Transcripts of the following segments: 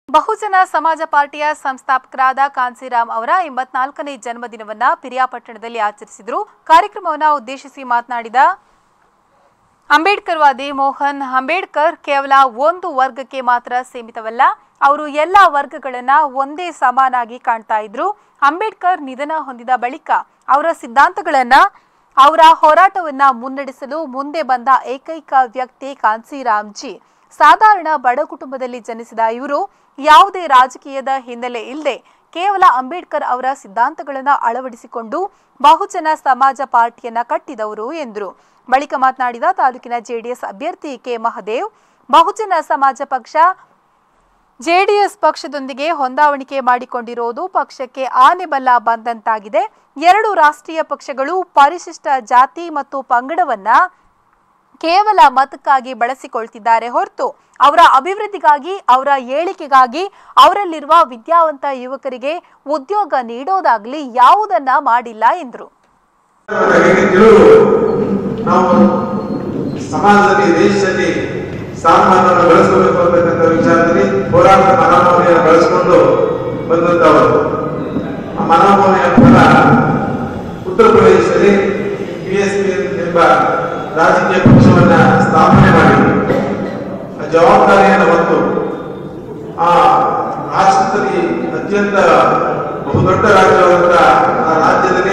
ಬಹುಜನ ಸಮಾಜ ಪಾರ್ಟಿಯ ಸಂಸ್ಥಾಪಕರಾದ ಕಾಂತಿರಾಮ್ ಅವರ ಎಂಬತ್ನಾಲ್ಕನೇ ಜನ್ಮದಿನವನ್ನ ಪಿರಿಯಾಪಟ್ಟಣದಲ್ಲಿ ಆಚರಿಸಿದರು ಕಾರ್ಯಕ್ರಮವನ್ನ ಉದ್ದೇಶಿಸಿ ಮಾತನಾಡಿದ ಅಂಬೇಡ್ಕರ್ ವಾದಿ ಮೋಹನ್ ಅಂಬೇಡ್ಕರ್ ಕೇವಲ ಒಂದು ವರ್ಗಕ್ಕೆ ಮಾತ್ರ ಸೀಮಿತವಲ್ಲ ಅವರು ಎಲ್ಲ ವರ್ಗಗಳನ್ನ ಒಂದೇ ಸಮಾನಾಗಿ ಕಾಣ್ತಾ ಇದ್ರು ಅಂಬೇಡ್ಕರ್ ನಿಧನ ಹೊಂದಿದ ಬಳಿಕ ಅವರ ಸಿದ್ಧಾಂತಗಳನ್ನ ಅವರ ಹೋರಾಟವನ್ನ ಮುನ್ನಡೆಸಲು ಮುಂದೆ ಬಂದ ಏಕೈಕ ವ್ಯಕ್ತಿ ಕಾನ್ಸಿರಾಮ್ಜಿ ಸಾಧಾರಣ ಬಡ ಕುಟುಂಬದಲ್ಲಿ ಜನಿಸಿದ ಇವರು ಯಾವುದೇ ರಾಜಕೀಯದ ಹಿನ್ನೆಲೆ ಇಲ್ಲದೆ ಕೇವಲ ಅಂಬೇಡ್ಕರ್ ಅವರ ಸಿದ್ಧಾಂತಗಳನ್ನು ಅಳವಡಿಸಿಕೊಂಡು ಬಹುಜನ ಸಮಾಜ ಪಾರ್ಟಿಯನ್ನ ಕಟ್ಟಿದವರು ಎಂದರು ಬಳಿಕ ಮಾತನಾಡಿದ ತಾಲೂಕಿನ ಜೆಡಿಎಸ್ ಅಭ್ಯರ್ಥಿ ಕೆ ಮಹದೇವ್ ಬಹುಜನ ಸಮಾಜ ಪಕ್ಷ ಜೆಡಿಎಸ್ ಪಕ್ಷದೊಂದಿಗೆ ಹೊಂದಾವಣಿಕೆ ಮಾಡಿಕೊಂಡಿರೋದು ಪಕ್ಷಕ್ಕೆ ಆನೆ ಬಲ ಬಂದಂತಾಗಿದೆ ಎರಡು ರಾಷ್ಟ್ರೀಯ ಪಕ್ಷಗಳು ಪರಿಶಿಷ್ಟ ಜಾತಿ ಮತ್ತು ಪಂಗಡವನ್ನ ಕೇವಲ ಮತಕ್ಕಾಗಿ ಬಳಸಿಕೊಳ್ತಿದ್ದಾರೆ ಹೊರತು ಅವರ ಅಭಿವೃದ್ಧಿಗಾಗಿ ಅವರ ಏಳಿಗೆಗಾಗಿ ಅವರಲ್ಲಿರುವ ವಿದ್ಯಾವಂತ ಯುವಕರಿಗೆ ಉದ್ಯೋಗ ನೀಡೋದಾಗ್ಲಿ ಯಾವುದನ್ನ ಮಾಡಿಲ್ಲ ಎಂದರು ಹೇಗೆ ತಿಳಿದು ನಾವು ಸಮಾಜದಲ್ಲಿ ದೇಶದಲ್ಲಿ ಸ್ಥಾನಮಾನವನ್ನು ಬೆಳೆಸಬೇಕು ಅಂತಕ್ಕಂಥ ವಿಚಾರದಲ್ಲಿ ಹೋರಾಟ ಮನೋಭಾವನೆಯನ್ನು ಬೆಳೆಸಿಕೊಂಡು ಬಂದಂತವರು ಆ ಮನೋಭಾವನೆಯ ಫಲ ಉತ್ತರ ಪ್ರದೇಶದಲ್ಲಿ ಬಿ ಎಸ್ ಪಿ ಎಂಬ ರಾಜಕೀಯ ಪಕ್ಷವನ್ನ ಸ್ಥಾಪನೆ ಮಾಡಿ ಆ ಜವಾಬ್ದಾರಿಯನ್ನು ಹೊತ್ತು ಆ ರಾಷ್ಟ್ರದಲ್ಲಿ ಅತ್ಯಂತ ಬಹುದೊಡ್ಡ ರಾಜ್ಯವಾದಂತಹ ಆ ರಾಜ್ಯದಲ್ಲಿ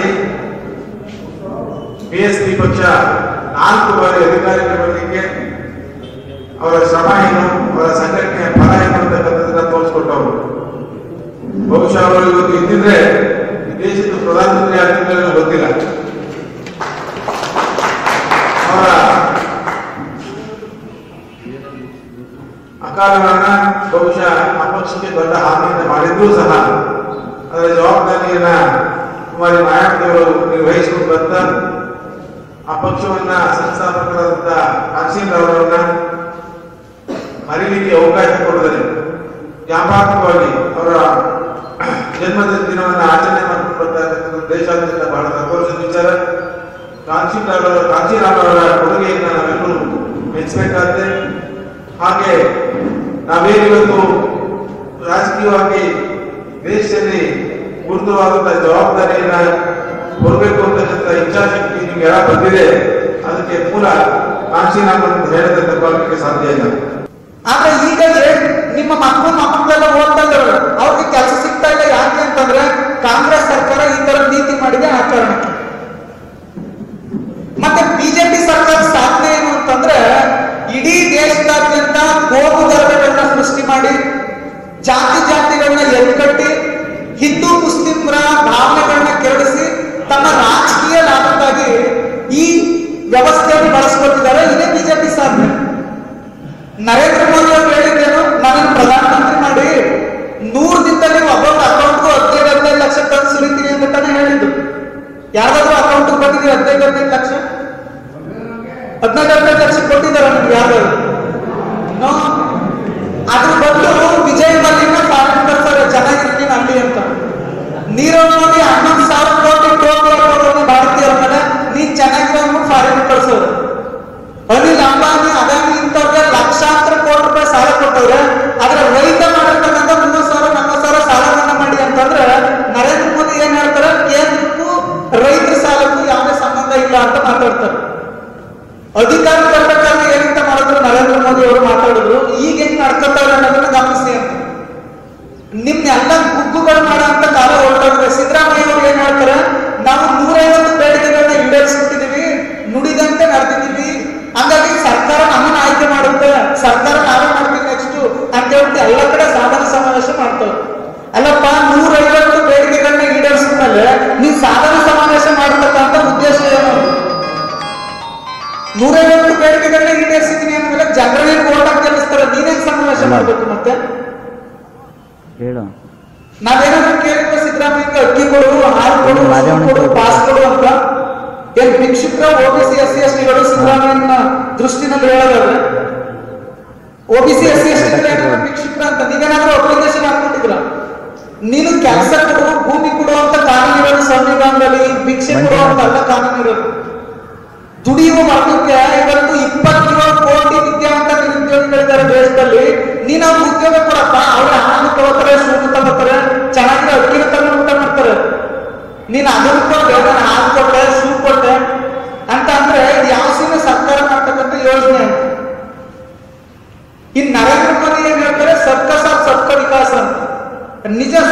ಬಿಎಸ್ಪಿ ಪಕ್ಷ ನಾಲ್ಕು ಬಾರಿ ಅಧಿಕಾರಕ್ಕೆ ಬರಲಿಕ್ಕೆ ಅವರ ಶ್ರಮ ಏನು ಅವರ ಸಂಘಟನೆಯ ಫಲ ಏನು ಅಂತಕ್ಕಂಥದ್ದನ್ನ ತೋರಿಸ್ಕೊಟ್ಟವರು ಬಹುಶಃ ಅವರು ಇವತ್ತು ಇದ್ದಿದ್ರೆ ಈ ದೇಶದ ಪ್ರಧಾನಮಂತ್ರಿ ಆಗ್ತಿದ್ರೆ ಗೊತ್ತಿಲ್ಲ ಅವರ ಅಕಾಲ ಮರಣ ಬಹುಶಃ ಆ ಪಕ್ಷಕ್ಕೆ ದೊಡ್ಡ ಹಾನಿಯನ್ನು ಮಾಡಿದ್ರೂ ಸಹ ಅದರ ಜವಾಬ್ದಾರಿಯನ್ನ ಕುಮಾರಿ ಮಾಯಾವತಿಯವರು ನಿರ್ವಹಿಸಿಕೊಂಡು ಬಂದ ಆ ಪಕ್ಷವನ್ನ ಸಂಸ್ಥಾಪಕರಾದಂತ ಕಾಶೀನ್ ಅವರನ್ನ ಮರಿಲಿಕ್ಕೆ ಅವಕಾಶ ಕೊಡದರೆ ವ್ಯಾಪಕವಾಗಿ ಅವರ ಜನ್ಮದ ದಿನವನ್ನು ಆಚರಣೆ ಮಾಡಿಕೊಂಡು ಬರ್ತಾ ಇರ್ತಕ್ಕಂಥ ದೇಶಾದ್ಯಂತ ಬಹಳ ಸಂತೋಷದ ವಿಚಾರ ಕಾಂಚೀರಾಮ್ ಅವರ ಕಾಂಚೀರಾಮ್ ಅವರ ಕೊಡುಗೆಯನ್ನು ನಾವೆಲ್ಲರೂ ಮೆಚ್ಚಬೇಕಾದ್ರೆ ಹಾಗೆ ನಾವೇನಿವತ್ತು ರಾಜಕೀಯವಾಗಿ ದೇಶದಲ್ಲಿ ಗುರುತರವಾದಂತಹ ಜವಾಬ್ದಾರಿಯನ್ನ ಕೊಡಬೇಕು ಅಂತಕ್ಕಂಥ ಇಚ್ಛಾಶಕ್ತಿ ನಿಮ್ಗೆಲ್ಲ ಬಂದಿದೆ ಅದಕ್ಕೆ ಮೂಲ ಕಾಂಚೀರಾಮ್ ಅಂತ ಹೇಳಿದ್ರೆ ತಪ್ಪಾಗಲಿಕ್ಕೆ ಸಾಧ್ಯ ಇಲ್ಲ ಆದ್ರೆ ಈಗ ಏನ್ ನಿಮ್ಮ ಮಕ್ಕಳು ಮೊಮ್ಮಕ್ಕಳೆಲ್ಲ ಓದ್ತಾ ಇದಾರೆ ಅವ್ರಿಗೆ ಕೆಲಸ ಸಿಗ್ತಾ ಇಲ್ಲ ಯಾಕೆ ಅಂತಂದ್ರೆ ಕಾಂಗ್ರೆಸ್ ಸರ್ಕಾರ ಈ ತರ ನೀತಿ ಮಾಡಿದೆ ಆ ಕಾರಣಕ್ಕೆ ಮತ್ತೆ ಬಿಜೆಪಿ ಸರ್ಕಾರ ಸಾಧನೆ ಏನು ಅಂತಂದ್ರೆ ಇಡೀ ದೇಶದಾದ್ಯಂತ ಕೋಮು ಧರ್ಮಗಳನ್ನ ಸೃಷ್ಟಿ ಮಾಡಿ ಜಾತಿ ಜಾತಿಗಳನ್ನ ಎತ್ಕಟ್ಟಿ ಹಿಂದೂ ಮುಸ್ಲಿಮರ ಭಾವನೆಗಳನ್ನ ಕೆರಳಿಸಿ ತಮ್ಮ ರಾಜಕೀಯ ಲಾಭಕ್ಕಾಗಿ ಈ ವ್ಯವಸ್ಥೆಯನ್ನು ಬಳಸ್ಕೊತಿದ್ದಾರೆ ಇದೇ ಬಿಜೆಪಿ ಸಾಧನೆ ನರೇಂದ್ರ ಮೋದಿ ಅವರು ಹೇಳಿದ್ದೇನು ನನ್ನನ್ನು ಪ್ರಧಾನಮಂತ್ರಿ ಮಾಡಿ ನೂರು ದಿನದಲ್ಲಿ ಒಬ್ಬೊಬ್ಬರ ಅಕೌಂಟ್ಗೂ ಹದಿನೈದು ಹದಿನೈದು ಲಕ್ಷ ತಂದು ಸುರಿತೀನಿ ಅಂತ ತಾನೇ ಹೇಳಿದ್ದು ಯಾರಾದ್ರೂ ಅಕೌಂಟ್ ಬಂದಿದ್ದೀವಿ ಹದಿನೈದು ಹದಿನೈದು ಲಕ್ಷ ಹದಿನೈದು ಹದಿನೈದು ಲಕ್ಷ ಕೊಟ್ಟಿದ್ದಾರೆ ನಿಮ್ಗೆ ಯಾರಾದ್ರು ನೋ ಅದ್ರ ಬದಲು ವಿಜಯ್ ಮಲ್ಲಿನ ಫಾರಿನ್ ಕಳ್ಸೋರೆ ಚೆನ್ನಾಗಿರ್ತೀನಿ ಅಲ್ಲಿ ಅಂತ ನೀರವ್ ಮೋದಿ ಹನ್ನೊಂದು ಸಾವಿರ ಕೋಟಿ ಟೋಪಿ ಹಾಕೋದು ಭಾರತೀಯರ ಮೇಲೆ ನೀನ್ ಚೆನ್ನಾಗಿರೋ ಫಾರಿನ್ ಕಳ್ಸೋರು ಅನಿಲ್ ಅಂಬಾನಿ ಅದಾನಿ ಇಂಥವ್ರಿಗೆ ಲಕ್ಷಾಂತರ ಕೋಟಿ ರೂಪಾಯಿ ಸಾಲ ಕೊಟ್ಟವ್ರೆ ಆದ್ರೆ ರೈತ ಮಾಡಿರ್ತಕ್ಕಂಥ ಮೂವತ್ತು ಸಾವಿರ ನಲ್ವತ್ತು ಸಾವಿರ ಸಾಲ ಮನ್ನಾ ಮಾಡಿ ಅಂತಂದ್ರೆ ನರೇಂದ್ರ ಮೋದಿ ಏನ್ ಹೇಳ್ತಾರೆ ಕೇಂದ್ರಕ್ಕೂ ರೈತರ ಸಾಲಕ್ಕೂ ಯಾವುದೇ ಸಂಬಂಧ ಇಲ್ಲ ಅಂತ ಮಾತಾಡ್ತಾರೆ ಅಧಿಕಾರ ಬರ್ಬೇಕಾದ್ರೆ ಏನಂತ ಮಾಡಿದ್ರು ನರೇಂದ್ರ ಮೋದಿ ಅವರು ಮಾತಾಡಿದ್ರು ಈಗ ಹೆಂಗ್ ನಡ್ಕೊತಾವ್ರೆ ಅನ್ನೋದನ್ನ ಗಮನಿಸಿ ಅಂತ ನಿಮ್ನೆಲ್ಲ ಗುಗ್ಗುಗಳು ಮಾಡೋ ಅಂತ ಕಾಲ ಹೊರಟೋಗಿದೆ ಸಿದ್ದರಾಮಯ್ಯ ಅವರು ಏನ್ ಹೇಳ್ತಾರೆ ನಾವು ನೂರೈವತ್ತು ಬೇಡಿಕೆಗಳನ್ನ ಈಡೇರಿಸ್ಬಿಟ್ಟಿದೀವಿ ನುಡಿದಂತೆ ನಡೆದಿದ್ದೀವಿ ಹಂಗಾಗಿ ಸರ್ಕಾರ ನಮ್ಮನ್ನ ಆಯ್ಕೆ ಮಾಡುತ್ತೆ ಸರ್ಕಾರ ನಾವೇ ಮಾಡ್ತೀವಿ ನೆಕ್ಸ್ಟ್ ಅಂತ ಹೇಳ್ಬಿಟ್ಟು ಎಲ್ಲ ಕಡೆ ಸಾಧನ ಸಮಾವೇಶ ಮಾಡ್ತಾರೆ ಅಲ್ಲಪ್ಪ ನೂರೈವತ್ತು ಬೇಡಿಕೆಗಳನ್ನ ಈಡೇರಿಸಿದ್ಮೇಲೆ ನೀವು ಸಾಧನ ಸಮಾವೇಶ ಮಾಡತಕ್ಕಂತ ಉದ್ದೇಶ ಏನು ನೂರೈವತ್ತು ಬೇಡಿಕೆಗಳನ್ನ ಈಡೇರಿಸಿದ್ದೀನಿ ಅಂದ್ಮೇಲೆ ಜನರಲ್ಲಿ ಓಟಾಗಿ ಗೆಲ್ಲಿಸ್ತಾರೆ ನೀನೇನ್ ಸಮಾವೇಶ ಮಾಡ್ಬೇಕು ಮತ್ತೆ ಹೇಳು ನಾವೇನಾದ್ರೂ ಕೇಳಿದ್ರೆ ಸಿದ್ದರಾಮಯ್ಯ ಅಕ್ಕಿ ಕೊಡು ಹಾಲು ಕೊಡು ಮಾದೇವಣ್ಣ ಉಪ್ಪು ಕೊಡು ಕೇಳ್ತಾರೆ. ಪಾಸ್ ಕೊಡು ಅಂತ ಏನ್ ಭಿಕ್ಷುಕರ ಓಬಿಸಿ ಎಸ್ ಸಿ ಎಸ್ ಟಿಗಳು ಸಿದ್ದರಾಮಯ್ಯನ ದೃಷ್ಟಿನಲ್ಲಿ ಹೇಳೋದಾದ್ರೆ OBC S C S T ಭಿಕ್ಷುಕರ ಅಂತ ನೀವೇನಾದ್ರೂ ಅಪ್ಲಿಕೇಶನ್ ಹಾಕ್ಬಿಟ್ಟಿದ್ರ ನೀನು ಕೆಲಸ ಕೊಡು ಭೂಮಿ ಕೊಡು ಅಂತ ಕಾನೂನು ಇರೋದು ಸಂವಿಧಾನದಲ್ಲಿ ಭಿಕ್ಷೆ ಕೊಡು ಅಂತ ಅಲ್ಲ ಕಾನೂನು ಇರೋದು ದುಡಿಯುವ ವರ್ಗಕ್ಕೆ ಇವತ್ತು ಇಪ್ಪತ್ತೇಳು ಕೋಟಿ ವಿದ್ಯಾವಂತ ನಿರುದ್ಯೋಗಿಗಳಿದ್ದಾರೆ ದೇಶದಲ್ಲಿ ನೀನು ಅವ್ರಿಗೆ ಉದ್ಯೋಗ ಕೊಡಪ್ಪ ಅವ್ರ ಹಣ ಮಗನ ಹಾಲು ಕೊಟ್ಟೆ ಶೂ ಕೊಟ್ಟೆ ಅಂತ ಅಂದ್ರೆ ಇದು ಯಾವ ಸೀಮೆ ಸರ್ಕಾರ ಮಾಡ್ತಕ್ಕಂಥ ಯೋಜನೆ ಅಂತ ಇನ್ ನರೇಂದ್ರ ಮೋದಿ ಏನ್ ಹೇಳ್ತಾರೆ ಸಬ್ಕಾ ಸಾಥ್ ಸಬ್ಕಾ ವಿಕಾಸ್ ಅಂತ ನಿಜ